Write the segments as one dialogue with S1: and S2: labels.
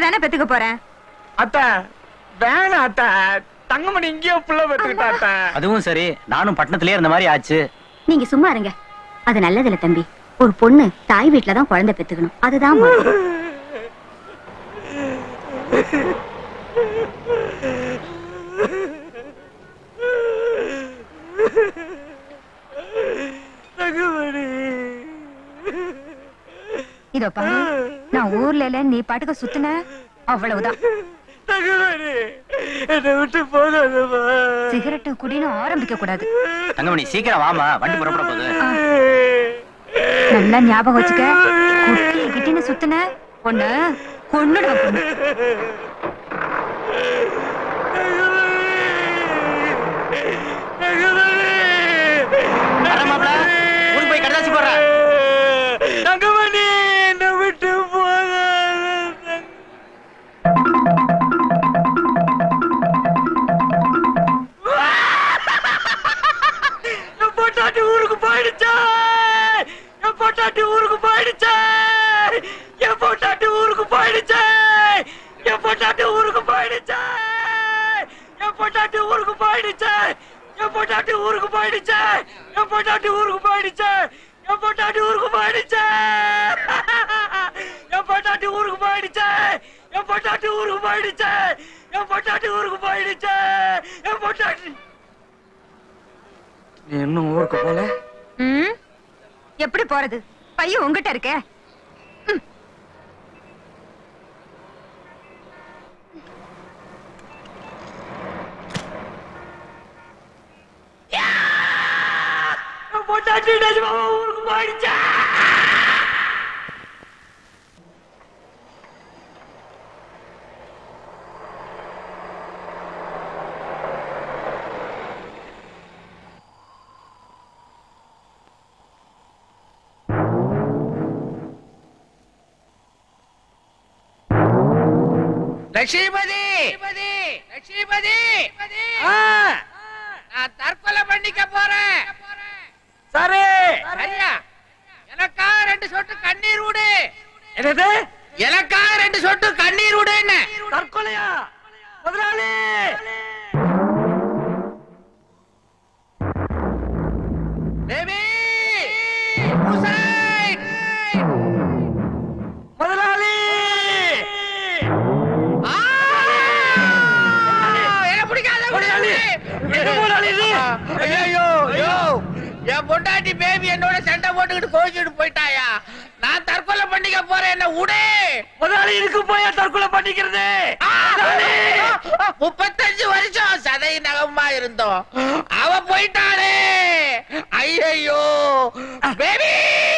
S1: தானே பெத்துக்க போறேன்
S2: அத்த வேணாம் அத்த தங்கமணி இங்கேயோ புள்ள பெற்றுக்கிட்டா அத்த
S3: அதுவும் சரி நானும் பட்டணத்திலே இருந்த மாதிரி ஆச்சு
S1: நீங்க சும்மா இருங்க அது நல்லதில்ல தம்பி ஒரு பொண்ணு தாய் வீட்ல தான் குழந்தை பெத்துக்கணும் அதுதான் முறை.
S2: தங்கமணி
S1: இதோ பாரு நான் ஊர்ல இல்ல நீ பாட்டுக்கு சுத்துன அவ்வளவுதான்
S2: தங்கமணி என்னை விட்டு போகாதம்மா
S1: சிகரெட்டு குடின்னு ஆரம்பிக்க கூடாது
S3: தங்கமணி சீக்கிரம் வாமா வண்டி புறப்பட போகுது
S1: நல்லா ஞாபகம் வச்சுக்க குட்டி கிட்டின்னு சுத்துன பொண்ணு கொன்னுடுவ பொண்ணு
S3: வரேன் மாப்ள. ஊருக்கு போய் கடைதாசி போடுறேன்.
S2: தங்கமணி என்னை விட்டு போகாத என் பொட்டாட்டி ஊருக்கு போயிடுச்சே என் பொட்டாட்டி ஊருக்கு போயிடுச்சே என் பொட்டாட்டி ஊருக்கு போயிடுச்சே என் பொட்டாட்டி ஊருக்கு போயிடுச்சே என் பொட்டாட்டி ஊருக்கு போயிடுச்சே என் பொட்டாட்டி ஊருக்கு போயிடுச்சே என் பொட்டாட்டி ஊருக்கு போயிடுச்சே என் பொட்டாட்டி ஊருக்கு போயிடுச்சே என் பொட்டாட்டி ஊருக்கு போயிடுச்சே என் பொட்டாட்டி ஊருக்கு போயிடுச்சே என் பொட்டாட்டி ஊருக்கு போயிடுச்சே என் பொட்டாட்டி நீ இன்னும் ஊருக்கு போல
S1: ம்? எப்படி போறது பையன் உங்ககிட்ட இருக்கே
S2: பொட்டாட்டி நிஜமாவா ஊருக்கு போயிடுச்சா
S4: லட்சுமிபதி லட்சுமிபதி நான் தற்கொலை பண்ணிக்க போறேன்
S2: சரி
S4: சரியா எனக்காக ரெண்டு சொட்டு கண்ணீர் விடு
S2: என்னது
S4: எனக்காக ரெண்டு சொட்டு கண்ணீர் விடுன்னு
S2: தற்கொலையா முதலாளி
S4: பேபி ஹுசைன்
S2: முதலாளி
S4: ஆ! என்ன பிடிக்காத
S2: முதலாளி என்ன முதலாளி இது
S4: ஐயோ ஐயோ என் பொண்டாட்டி பேபி என்னோட சண்டை போட்டுக்கிட்டு கோச்சிட்டு போயிட்டாயா நான் தற்கொலை பண்ணிக்க போறேன் என்ன விடு
S2: முதலாளி இதுக்கு போய் தற்கொலை பண்ணிக்கிறது முதலாளி!
S4: முப்பத்தஞ்சு வருஷம் சதை நகமா இருந்தோம் அவ போயிட்டாளே ஐயோ பேபி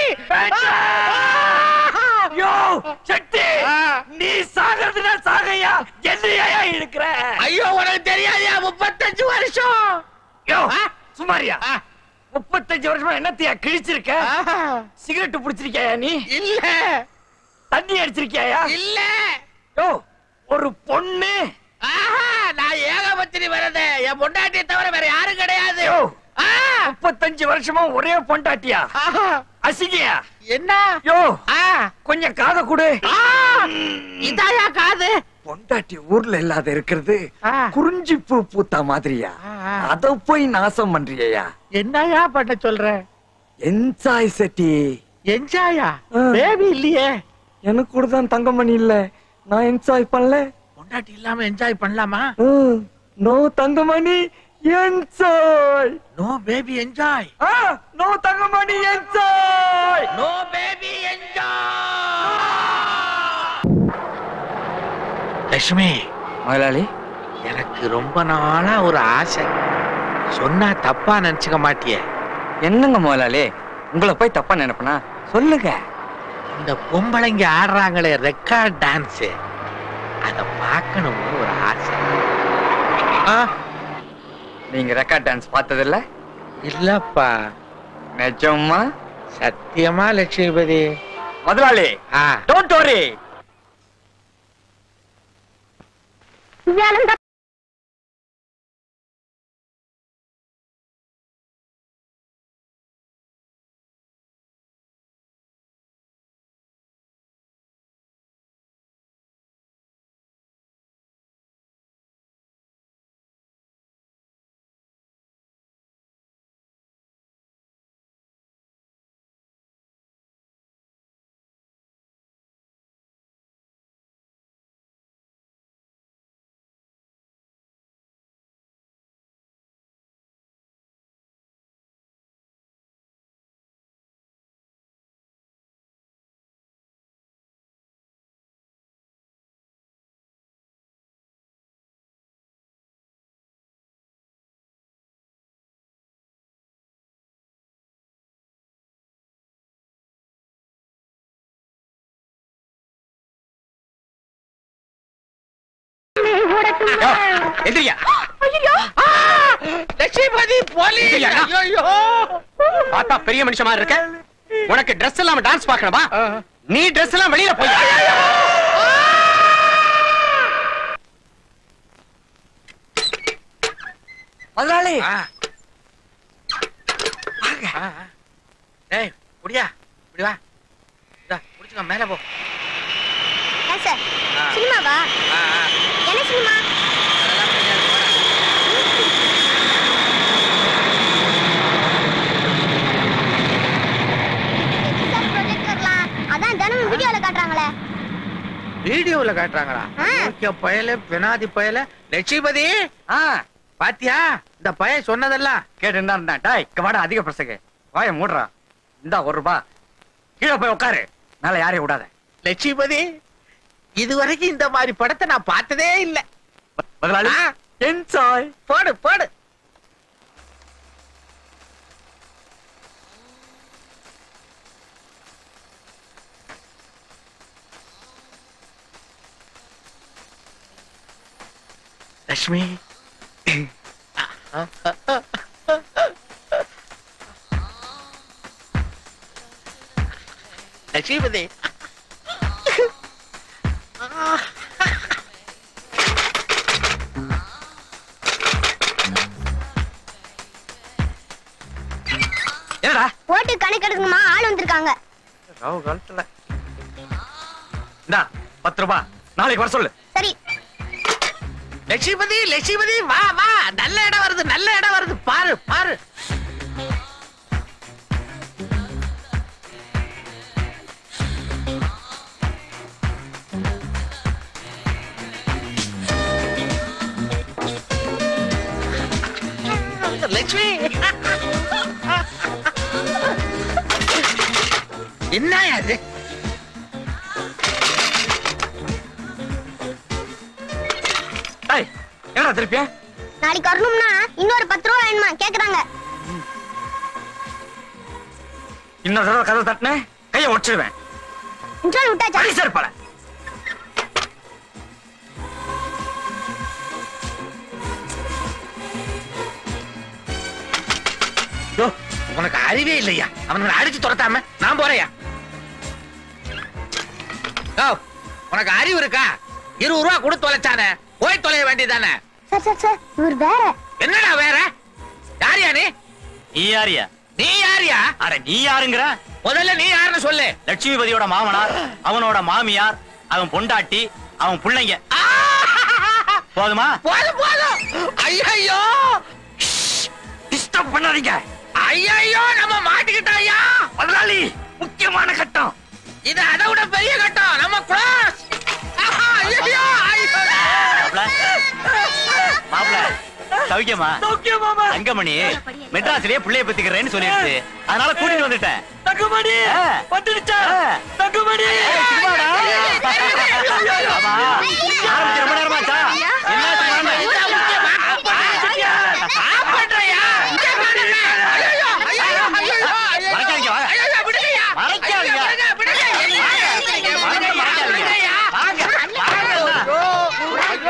S2: யோ சக்தி
S4: ஆ.
S2: நீ சாகிறதுனா சாகையா என்னையா இருக்கிற
S4: ஐயோ உனக்கு தெரியாதியா முப்பத்தஞ்சு வருஷம்
S2: யோ
S4: ஆ.
S2: சுமாரியா
S4: ஆ.
S2: முப்பத்தஞ்சு வருஷமா என்னத்தையா கிழிச்சிருக்க
S4: ஆஹா.
S2: சிகரெட் புடிச்சிருக்கியா நீ
S4: இல்ல
S2: தண்ணி அடிச்சிருக்கியா
S4: இல்ல
S2: யோ ஒரு பொண்ணு
S4: ஆஹா, நான் ஏகபத்திரி வரது என் பொண்டாட்டியை தவிர வேற யாரும் கிடையாது
S2: யோ
S4: ஆ,
S2: முப்பத்தஞ்சு வருஷமா ஒரே பொண்டாட்டியா
S4: ஆஹா.
S2: அசிங்கியா
S4: என்ன
S2: யோ
S4: ஆ,
S2: கொஞ்சம் காத கொடு
S4: ஆ, இதாயா காது
S2: பொண்டாட்டி ஊர்ல இல்லாத இருக்கிறது
S4: ஆ.
S2: குறிஞ்சி பூ பூத்தா மாதிரியா
S4: ஆ, ஆ.
S2: அத போய் நாசம் பண்றியா
S4: என்னயா பண்ண சொல்ற
S2: என்ஜாய் செட்டி
S4: என்ஜாயா
S2: ஆ.
S4: பேபி இல்லையே
S2: எனக்கு கூட தான் தங்கமணி இல்ல நான் என்ஜாய் பண்ணல
S4: பொண்டாட்டி இல்லாம என்ஜாய் பண்ணலாமா
S2: நோ தங்கமணி enjoy
S4: no baby enjoy
S2: no தங்கமணி enjoy
S4: no baby enjoy Lakshmi
S2: முதலாளி
S4: எனக்கு ரொம்ப நாளா ஒரு ஆசை சொன்னா தப்பா நினைச்சுக்க மாட்டியே
S2: என்னங்க முதலாளி உங்களை போய் தப்பா நினைப்பனா சொல்லுங்க
S4: இந்த பொம்பளைங்க ஆடுறாங்களே ரெக்கார்ட் டான்ஸ் அத பார்க்கணும்னு ஒரு ஆசை ஆ,
S2: நீங்க ரெக்கார்ட் டான்ஸ் பார்த்ததில்ல
S4: இல்லப்பா
S2: நிஜமா
S4: சத்தியமா லட்சுமிபதி
S2: முதலாளி
S4: ஆ
S2: don't worry
S1: இவ்வாளும் போடட்டுமா
S3: எந்திரியா
S4: ah! Lakshmipathi police
S3: இல்லையா?
S4: ஐயோ
S3: பார்த்தா பெரிய மனுஷன் மாதிரி இருக்க உனக்கு Dress இல்லாம டான்ஸ் பார்க்கணுமா நீ Dress எல்லாம் வெளியில போய்
S2: முதலாளி
S4: ஏய் குடியா இப்படி வா இதா குடிச்சுக்க மேல போ
S1: சார்
S4: ஆ.
S1: சினிமாவா
S4: ஆ, ஆ.
S1: என்ன சினிமா
S4: அதெல்லாம் தெரியாது, போடா.
S1: அதான் தினமும் வீடியோல காட்டுறாங்களே
S4: வீடியோல காட்டுறாங்களா
S1: ஆ.
S4: ஓகே பயல பெனாதி பயல லட்சுமிபதி
S3: ஆ
S4: பாத்தியா இந்த பையன் சொன்னதெல்லாம்
S3: கேட்டு இருந்தா இருந்தான் டாய் இங்க வாடா அதிக பிரசங்க வாய மூடுறா இந்தா ஒரு ரூபா கீழே போய் உட்காரு மேல யாரையும் விடாத
S4: லட்சுமிபதி இதுவரைக்கும் இந்த மாதிரி படத்தை நான் பார்த்ததே இல்ல
S3: முதலாளி
S4: ஆ.
S3: என்ஜாய்
S4: போடு போடு லட்சுமி லட்சுமிபதி
S3: என்னடா
S1: போட்டு கணக்கு எடுக்கணுமா ஆள் வந்திருக்காங்க
S3: ராவு காலத்துல இந்தா பத்து ரூபா நாளைக்கு வர சொல்லு
S1: சரி
S4: லட்சுமிபதி லட்சுமிபதி வா வா நல்ல இடம் வருது நல்ல இடம் வருது பாரு பாரு லட்சுமி என்ன அது
S3: டாய் என்னடா திருப்பியா
S1: நாளைக்கு வரணும்னா இன்னொரு பத்து ரூபா வேணுமா கேக்குறாங்க
S3: இன்னொரு தடவை கதை தட்டினேன் கையை உடச்சிடுவேன்
S1: இன்ட்ரோல் விட்டாச்சா
S3: படி சார் பல
S4: யோ, உனக்கு அறிவே இல்லையா அவனுங்களை அடிச்சு துரத்தாம நான் போறேயா யோ, உனக்கு அறிவு இருக்கா இருபது ரூபா கொடுத்து தொலைச்சானே போய் தொலைய வேண்டியதானே
S1: சார் சார் சார் இவர் வேற
S4: என்னடா வேற யாரியா நீ
S3: நீ யாரியா
S4: நீ யாரியா
S3: அட நீ யாருங்கிற
S4: முதல்ல நீ யாருன்னு சொல்லு
S3: லட்சுமிபதியோட மாமனார் அவனோட மாமியார் அவன் பொண்டாட்டி அவன் பிள்ளைங்க
S4: ஆ!
S3: போதுமா
S4: போதும் போதும் ஐயோ
S3: டிஸ்டர்ப் பண்ணாதீங்க
S4: ஐயோ நம்ம மாட்டிக்கிட்டோம் ஐயா
S3: முதலாளி முக்கியமான கட்டம்
S4: இது அதை விட பெரிய கட்டம் நம்ம க்ளோஸ் ஐயோ
S3: மாப்ள மாப்ள சௌக்கியமா
S2: சௌக்கியம் மாமா
S3: தங்கமணி மெட்ராஸ்லயே பிள்ளைய பத்திக்கிறேன்னு சொல்லிடுச்சு அதனால கூட்டிட்டு வந்துட்டேன்
S2: தங்கமணி
S3: ஆ.
S2: வந்துடுச்சா
S3: ஆ.
S2: தங்கமணி
S3: சினிமாடா. ஆமா. ஆரம்பிச்சு ரொம்ப நேரமாச்சா? என்னாச்சு வாங்க. மறக்காதீங்க, வாங்க. மறக்காதீங்க. வாங்க, மறக்காதீங்க. வாங்க, வாங்க.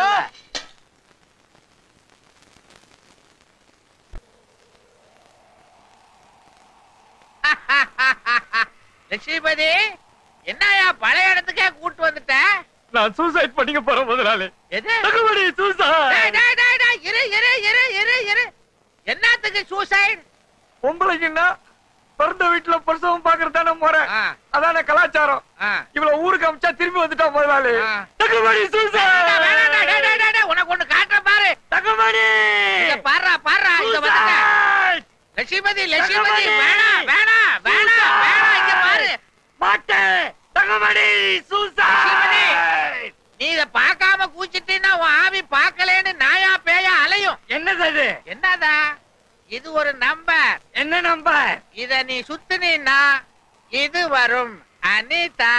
S4: லட்சுமிபதி என்னயா பழைய இடத்துக்கே கூட்டு வந்துட்ட
S2: நான் சூசைட் பண்ணிக்க போறேன் முதலாளி
S4: எது
S2: தங்கமணி
S4: டேய்,
S2: சூசைட்
S4: டேய், டேய், டேய், இரு இரு இரு இரு இரு என்னத்துக்கு சூசைட்
S2: பொம்பளைக்குன்னா பிறந்த வீட்டுல பிரசவம் பாக்குறது தானே முறை
S4: ஆ.
S2: அதான கலாச்சாரம் இவ்வளவு ஊருக்கு அமிச்சா திரும்பி வந்துட்டா முதலாளி
S4: ஆ.
S2: தங்கமணி சூசைட்
S4: உனக்கு ஒண்ணு காட்டுற பாரு
S2: தங்கமணி
S4: இங்க பாருடா பாருடா இங்க வந்துட்ட
S2: சூசைட்
S4: லட்சுமிபதி லட்சுமிபதி
S2: தங்கமணி!
S4: வேணாம் வேணாம் வேணாம் வேணாம் இங்க பாரு
S2: மாட்டேன் தங்கமணி
S4: லட்சுமணி!
S2: சூசைட்
S4: நீ இத பார்க்காம கூச்சிட்டீன்னா உன் ஆவி பார்க்கலேன்னு நாயா பேயா அலையும்
S2: என்னது அது
S4: என்னதா இது ஒரு நம்பர்
S2: என்ன நம்பர்
S4: இத நீ சுத்துனீன்னா இது வரும் அனிதா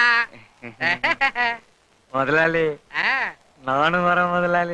S2: முதலாளி
S4: ஆ,
S2: நானும் வரேன் முதலாளி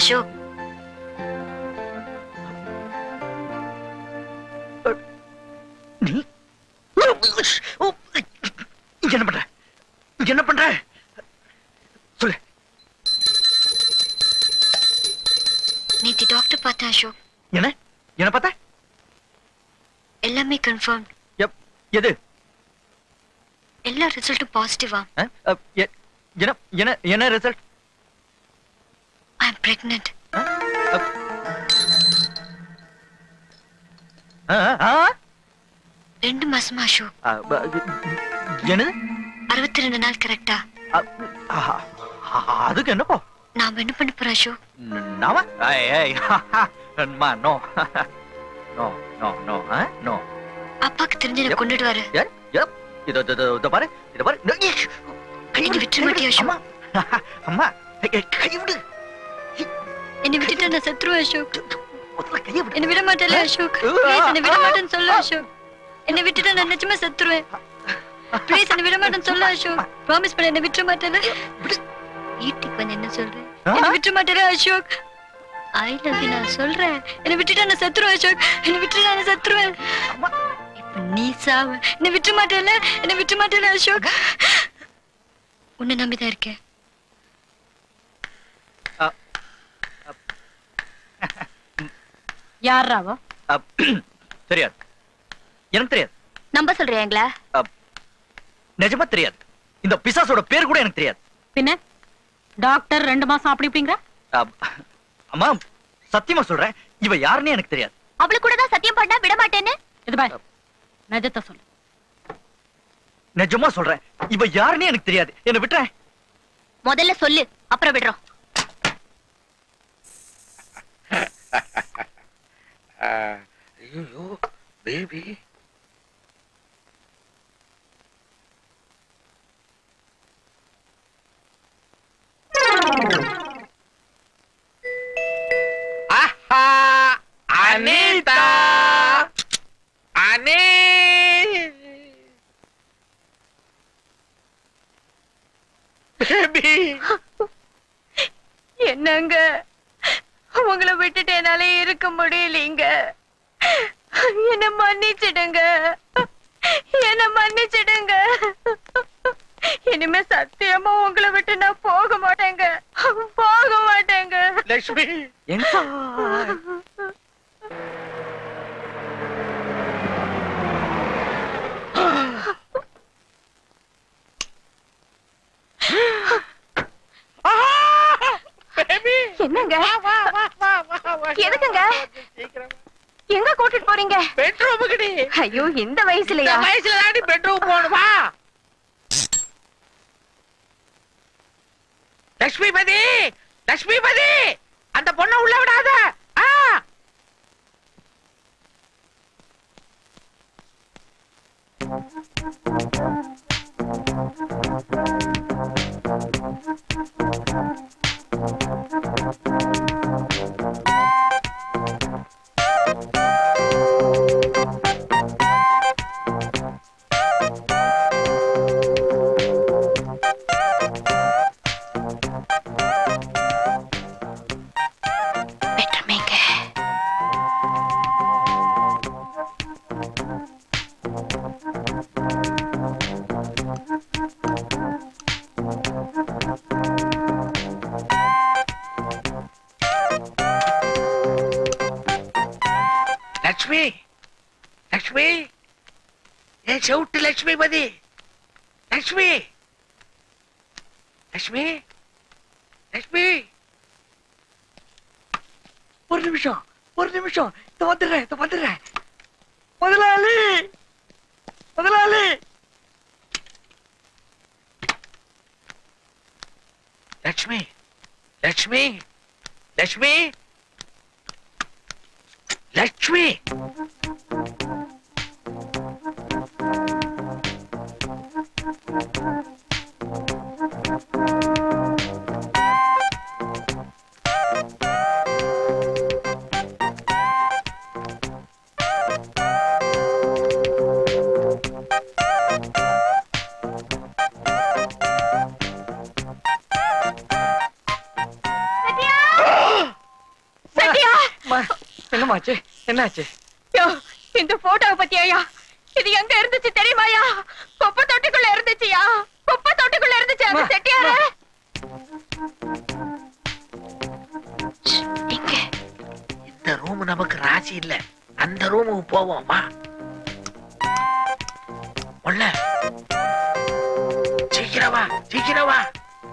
S1: அசோக்
S3: நீ ஓ, இங்க என்ன பண்ற இங்க என்ன பண்ற சொல்லு
S1: நேத்தி டாக்டர் பார்த்தேன் அசோக்
S3: என்ன என்ன பார்த்த
S1: எல்லாமே கன்ஃபார்ம்
S3: எப் எது
S1: எல்லா ரிசல்ட்டும் பாசிட்டிவா
S3: அ, அ, எ- என்ன என்ன என்ன ரிசல்ட்
S1: ஐ அம் பிரெக்னென்ட் ரெண்டு மாசமா அசோக்
S3: என்னது
S1: அறுபத்தி ரெண்டு நாள் கரெக்டா
S3: அ, ஆஹா, அதுக்கு என்னப்போ
S1: நாம என்ன பண்ண போறோம் அசோக்
S3: நாம ஏய் ஏய் மா no no no no no
S1: அப்பாக்கு தெரிஞ்சு என்ன கொண்டுட்டு வர
S3: ஏன் ஏன் இதோ இதோ, இதோ, இதோ பாரு இதோ பாரு இதோ, ஈ, கை
S1: என்னை
S3: விடு,
S1: விட்டுற
S3: கை
S1: மாட்டியா,
S3: விடு.
S1: அசோக்?
S3: அம்மா அம்மா ஏய், ஏய், கை விடு
S1: என்னை விட்டுட்டு நான் செத்துருவேன் அசோக்
S3: முதல்ல கையை விடு
S1: என்ன விட மாட்டேல அசோக் ப்ளீஸ் என்ன விட மாட்டேன்னு சொல்லு அசோக் என்ன விட்டுட்டு நான் நிஜமா செத்துருவேன் ப்ளீஸ் என்ன விட மாட்டேன்னு சொல்லு அசோக் ப்ராமிஸ் பண்ண என்ன விட்டுற மாட்டேல வீட்டுக்கு வந்து என்ன சொல்றேன் என்ன விட்டுற மாட்டேல அசோக் ஐ லவ் யூ நான் சொல்றேன் என்ன விட்டுட்டு நான் செத்துருவேன் அசோக் என்ன விட்டுட்டு நான் செத்துருவேன்
S3: அம்மா.
S1: இப்ப நீ சாவு என்ன விட்டுற மாட்டேல என்ன விட்டுற மாட்டேல அசோக் உன்னை நம்பிதான் இருக்கேன்
S5: யாராவோ
S3: அப், தெரியாது எனக்கு தெரியாது
S1: நம்ப சொல்றியாங்களா
S3: நிஜமா தெரியாது இந்த பிசாசோட பேர் கூட எனக்கு தெரியாது
S5: பின்ன டாக்டர் ரெண்டு மாசம் அப்படி இப்படிங்கிற
S3: அப், அம்மா சத்தியமா சொல்றேன் இவ யாருன்னு எனக்கு தெரியாது
S1: அவளுக்கு கூட தான் சத்தியம் பண்ணா விட மாட்டேன்னு
S5: இது பாய் நிஜத்தை சொல்லு
S3: நிஜமா சொல்றேன் இவ யாருன்னு எனக்கு தெரியாது என்ன விட்டுறேன்
S1: முதல்ல சொல்லு அப்புறம் விடுறோம்
S4: ஐயோ பேபி ஆஹா அனிதா அனி பேபி
S1: என்னங்க உங்களை விட்டுட்டு என்னால இருக்க முடியலீங்க என்ன மன்னிச்சிடுங்க என்ன மன்னிச்சிடுங்க இனிமே சத்தியமா உங்களை விட்டு நான் போக மாட்டேங்க போக மாட்டேங்க
S4: லட்சுமி பேபி
S1: என்னங்க
S4: வா வா வா வா வா
S1: எதுக்குங்க?
S4: சீக்கிரம்
S1: எங்க கூட்டிட்டு போறீங்க
S4: பெட்ரூமுக்குடி
S1: ஐயோ இந்த
S4: இந்த
S1: வயசுலயா
S4: வயசுல தாண்டி பெட்ரூம் போகணுமா லட்சுமிபதி லட்சுமிபதி அந்த பொண்ணை உள்ள விடாத ஆ
S1: பெட்ரூமேங்க
S4: லட்சுமி லட்சுமி ஏன் செவுட்டு லட்சுமிபதி லட்சுமி லட்சுமி லட்சுமி
S2: ஒரு நிமிஷம் ஒரு நிமிஷம் இந்த வந்துடுறேன் இந்த வந்துடுறேன் முதலாளி முதலாளி
S4: லட்சுமி லட்சுமி லட்சுமி லட்சுமி
S3: என்னமாச்சு என்னாச்சு
S6: யோ இந்த போட்டோவை பத்தியாயா இது எங்க இருந்துச்சு தெரியுமாயா குப்பை தொட்டிக்குள்ள இருந்துச்சுயா குப்பை தொட்டிக்குள்ள இருந்துச்சு அந்த
S3: அம்மா,
S6: செட்டியாரு
S1: இங்க
S4: இந்த ரூம் நமக்கு ராசி இல்ல அந்த ரூமுக்கு போவோம் வா உள்ள சீக்கிரம் வா சீக்கிரம் வா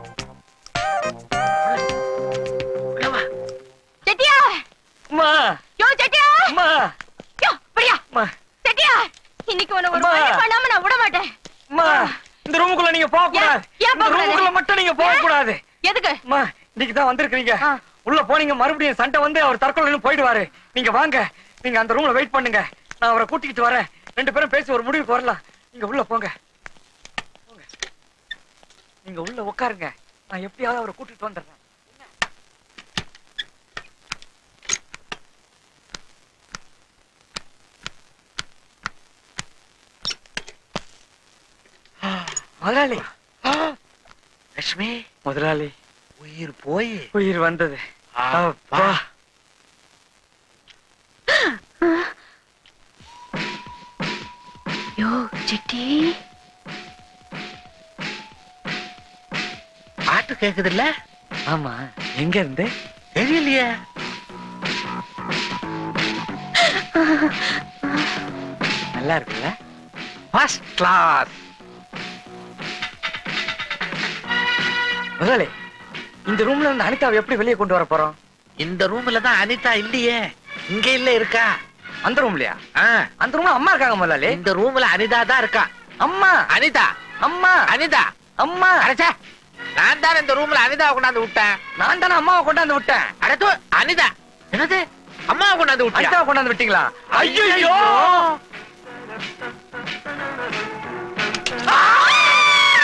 S4: உள்ள. உள்ள வா
S6: செட்டியா
S3: அம்மா
S6: யோ செட்டியா
S3: அம்மா
S6: யோ அப்படியா
S3: அம்மா
S6: செட்டியா இன்னைக்கு உன்னை ஒரு
S3: அம்மா.
S6: வழி பண்ணாம நான் விட மாட்டேன்
S3: அம்மா இந்த ரூமுக்குள்ள நீங்க போக கூடாது
S6: ஏன்? ஏன்
S3: இந்த
S6: போகக்கூடாது?
S3: ரூமுக்குள்ள மட்டும் நீங்க போக கூடாது
S6: எதுக்கு
S3: அம்மா இன்னைக்கு தான் வந்திருக்கீங்க
S6: ஆ.
S3: உள்ள போனீங்க மறுபடியும் சண்டை வந்து அவர் தற்கொலை போயிடுவாரு நீங்க வாங்க நீங்க அந்த ரூம்ல வெயிட் பண்ணுங்க நான் அவரை கூட்டிக்கிட்டு வரேன் ரெண்டு பேரும் பேசி ஒரு முடிவுக்கு வரலாம் நீங்க உள்ள போங்க போங்க. நீங்க உள்ள உட்காருங்க நான் எப்படியாவது அவரை கூட்டிட்டு வந்துடுறேன் முதலாளி
S4: லட்சுமி
S3: முதலாளி
S4: உயிர் போய்
S3: உயிர் வந்தது
S4: அப்பா.
S3: அப்பா
S1: யோ சிட்டி
S4: பாட்டு கேக்குது இல்ல
S3: ஆமா எங்க இருந்து
S4: தெரியலையே
S3: நல்லா இருக்குல்ல
S4: ஃபர்ஸ்ட் கிளாஸ்
S3: முதலாளி இந்த ரூம்ல இருந்து அனிதாவை எப்படி வெளியே கொண்டு வர போறோம்
S4: இந்த ரூம்ல தான் அனிதா இல்லையே இங்க இல்ல இருக்கா
S3: அந்த ரூம்லயா
S4: ஆ,
S3: அந்த ரூம்ல அம்மா இருக்காங்க முதலாளி
S4: இந்த ரூம்ல அனிதா தான் இருக்கா
S3: அம்மா
S4: அனிதா
S3: அம்மா
S4: அனிதா
S3: அம்மா
S4: அடச்சே நான் தான் இந்த ரூம்ல அனிதா கொண்டாந்து விட்டேன்
S3: நான் தானே அம்மாவை கொண்டாந்து விட்டேன்
S4: அடத்து அனிதா என்னது அம்மாவை கொண்டாந்து விட்டியா
S3: அனிதாவை கொண்டாந்து விட்டீங்களா ஐயோ
S4: ஐயையோ!